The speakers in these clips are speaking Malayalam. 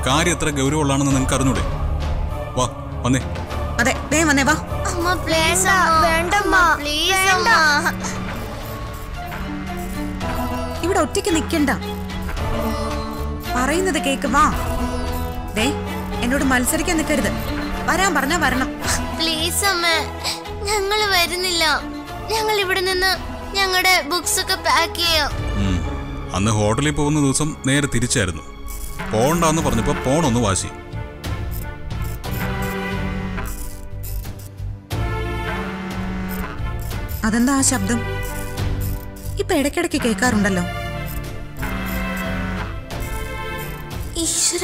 കാര്യം എത്ര ഗൗരവമുള്ളതാണെന്ന് നിങ്ങൾക്ക് അറിഞ്ഞൂടെ വാ വന്നേ അതെ വേഗം വന്നേ വാ അമ്മ പ്ലീസ് വേണ്ടമ്മ പ്ലീസ് അമ്മ ഇവിടെ ഒറ്റയ്ക്ക് നിൽക്കണ്ട പറയുന്നത് കേക്ക് വാ ദേ എന്നോട് മത്സരിക്കാൻ നിൽക്കരുത് വരാൻ പറഞ്ഞാ വരണം പ്ലീസ് അമ്മ ഞങ്ങൾ വരുന്നില്ല ഞങ്ങൾ ഇവിടെ നിന്ന് ഞങ്ങളുടെ ബുക്സ് ഒക്കെ പാക്ക് ചെയ്യാം ഉം. അന്ന് ഹോട്ടലിൽ പോകുന്ന ദിവസം നേരെ തിരിച്ചായിരുന്നു പോണ്ടാന്ന് പറഞ്ഞപ്പോ പോണൊന്ന് വാശി അതെന്താ ആ ശബ്ദം ഇപ്പൊ ഇടയ്ക്കിടയ്ക്ക് കേൾക്കാറുണ്ടല്ലോ ഈശ്വര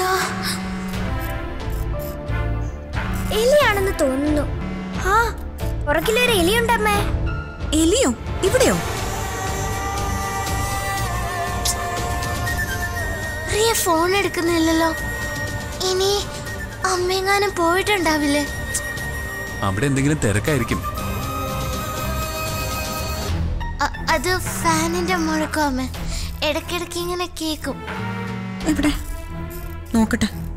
എലിയാണെന്ന് തോന്നുന്നു ആ പുറകിലൊരു എലിയുണ്ടമ്മേ എലിയോ ഇവിടെയോ പ്രിയ ഫോൺ എടുക്കുന്നില്ലല്ലോ ഇനി അമ്മയെങ്ങാനും പോയിട്ടുണ്ടാവില്ലേ അവിടെ എന്തെങ്കിലും തിരക്കായിരിക്കും അ- അത് ഫാനിന്റെ മുഴക്കം അമ്മ ഇടയ്ക്കിടയ്ക്ക് ഇങ്ങനെ കേക്കും എവിടെ നോക്കട്ടെ